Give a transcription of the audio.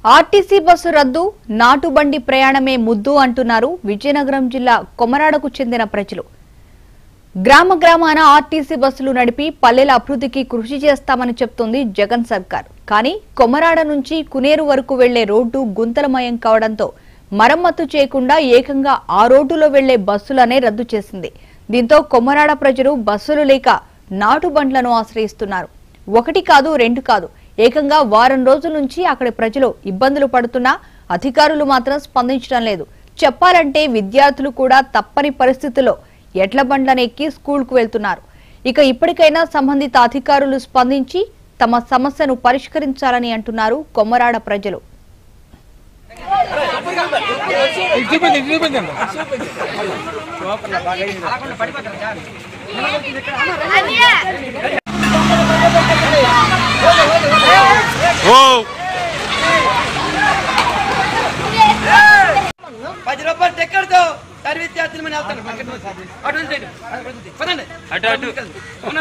RTC bus రద్దు నాటుబండి ప్రయాణమే ముద్దు అంటున్నారు విజయనగరం జిల్లా కొమరాడకు చెందిన ప్రజలు గ్రామ గ్రామాన ఆర్టీసీ బస్సులు నడిపి పల్లెల అభివృద్ధికి కృషి చేస్తామని చెప్తోంది జగన్ సర్కార్ కానీ కొమరాడ నుంచి కునేరు వరకు వెళ్లే రోడ్డు గుంతలమయం కావడంతో మరమ్మతు చేయకుండా ఏకంగా ఆ రోడ్డులో వెళ్లే బస్సులనే రద్దు చేసింది దీంతో కొమరాడ ప్రజలు బస్సులు లేక నాటుబండ్లను ఆశ్రయిస్తున్నారు ఒకటి కాదు రెండు కాదు ఏకంగా వారం రోజుల నుంచి అక్కడి ప్రజలు ఇబ్బందులు పడుతున్నా అధికారులు మాత్రం స్పందించడం లేదు చెప్పాలంటే విద్యార్థులు కూడా తప్పని పరిస్థితుల్లో ఎడ్ల బండ్లను ఎక్కి స్కూల్కు వెళ్తున్నారు ఇక ఇప్పటికైనా సంబంధిత అధికారులు స్పందించి తమ సమస్యను పరిష్కరించాలని అంటున్నారు కొమ్మరాడ ప్రజలు ఇది చూపించండి ఇది చూపించండి పది రూపాయలు టికెట్తో సర్వీస్ చేస్తున్న వెళ్తాను అటు నుంచి ఇటు. పదండి అటు అటు